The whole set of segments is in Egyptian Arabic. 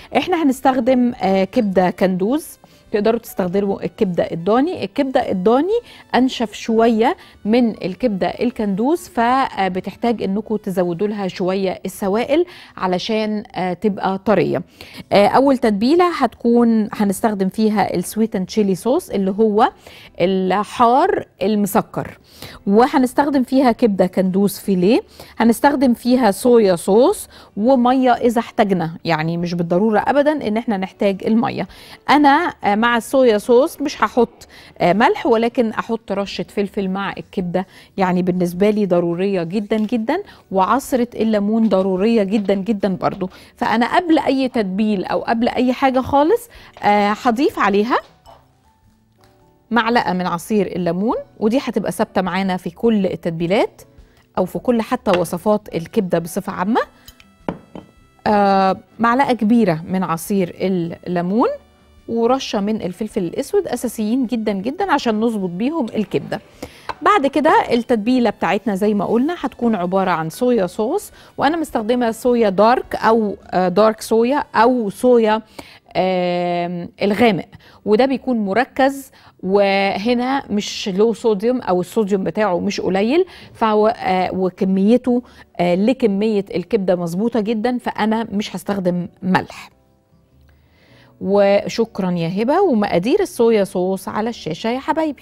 احنا هنستخدم آه، كبده كندوز تقدروا تستخدموا الكبده الضاني الكبده الضاني انشف شويه من الكبده الكندوز فبتحتاج انكم تزودوا لها شويه السوائل علشان آه، تبقى طريه آه، اول تتبيله هتكون هنستخدم فيها السويت اند تشيلي صوص اللي هو الحار المسكر وهنستخدم فيها كبده كندوز فيليه هنستخدم فيها صويا صوص وميه اذا احتاجنا يعني مش بالضروره ابدا ان احنا نحتاج الميه انا آه، مع الصويا صوص مش هحط آه، ملح ولكن احط رشه فلفل مع الكبده يعني بالنسبه لي ضروريه جدا جدا وعصره الليمون ضروريه جدا جدا برضو فانا قبل اي تتبيل او قبل اي حاجه خالص آه، هضيف عليها معلقه من عصير الليمون ودي هتبقى ثابته معانا في كل التتبيلات او في كل حتى وصفات الكبده بصفه عامه آه معلقه كبيره من عصير الليمون ورشه من الفلفل الاسود اساسيين جدا جدا عشان نظبط بيهم الكبده بعد كده التتبيله بتاعتنا زي ما قلنا هتكون عباره عن صويا صوص وانا مستخدمه صويا دارك او آه، دارك صويا او صويا آم، الغامق وده بيكون مركز وهنا مش له صوديوم او الصوديوم بتاعه مش قليل فهو آه، وكميته آه، لكميه الكبده مظبوطه جدا فانا مش هستخدم ملح وشكرا يا هبه ومقادير الصويا صوص على الشاشه يا حبايبي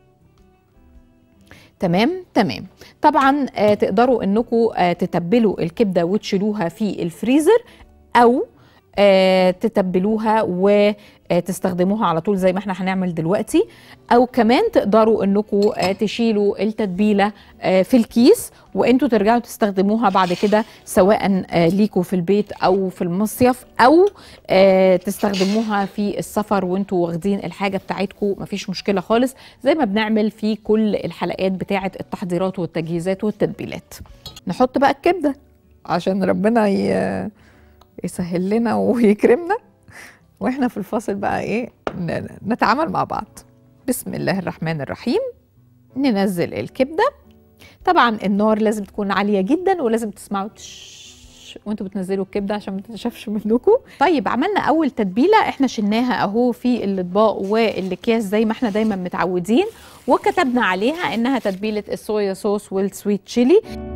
تمام تمام طبعا آه تقدروا انكم آه تتبلوا الكبده وتشيلوها في الفريزر او آه تتبلوها وتستخدموها على طول زي ما احنا هنعمل دلوقتي او كمان تقدروا انكم آه تشيلوا التتبيله آه في الكيس وانتوا ترجعوا تستخدموها بعد كده سواء آه ليكوا في البيت او في المصيف او آه تستخدموها في السفر وانتوا واخدين الحاجه بتاعتكم مفيش مشكله خالص زي ما بنعمل في كل الحلقات بتاعه التحضيرات والتجهيزات والتتبيلات نحط بقى الكبده عشان ربنا ي... يسهل لنا ويكرمنا واحنا في الفاصل بقى ايه ن- نتعامل مع بعض بسم الله الرحمن الرحيم ننزل الكبده طبعا النار لازم تكون عاليه جدا ولازم تسمعوا تش وانتوا بتنزلوا الكبده عشان ما تنشفش منكم طيب عملنا اول تتبيله احنا شلناها اهو في الاطباق والاكياس زي ما احنا دايما متعودين وكتبنا عليها انها تتبيله الصويا صوص والسويت تشيلي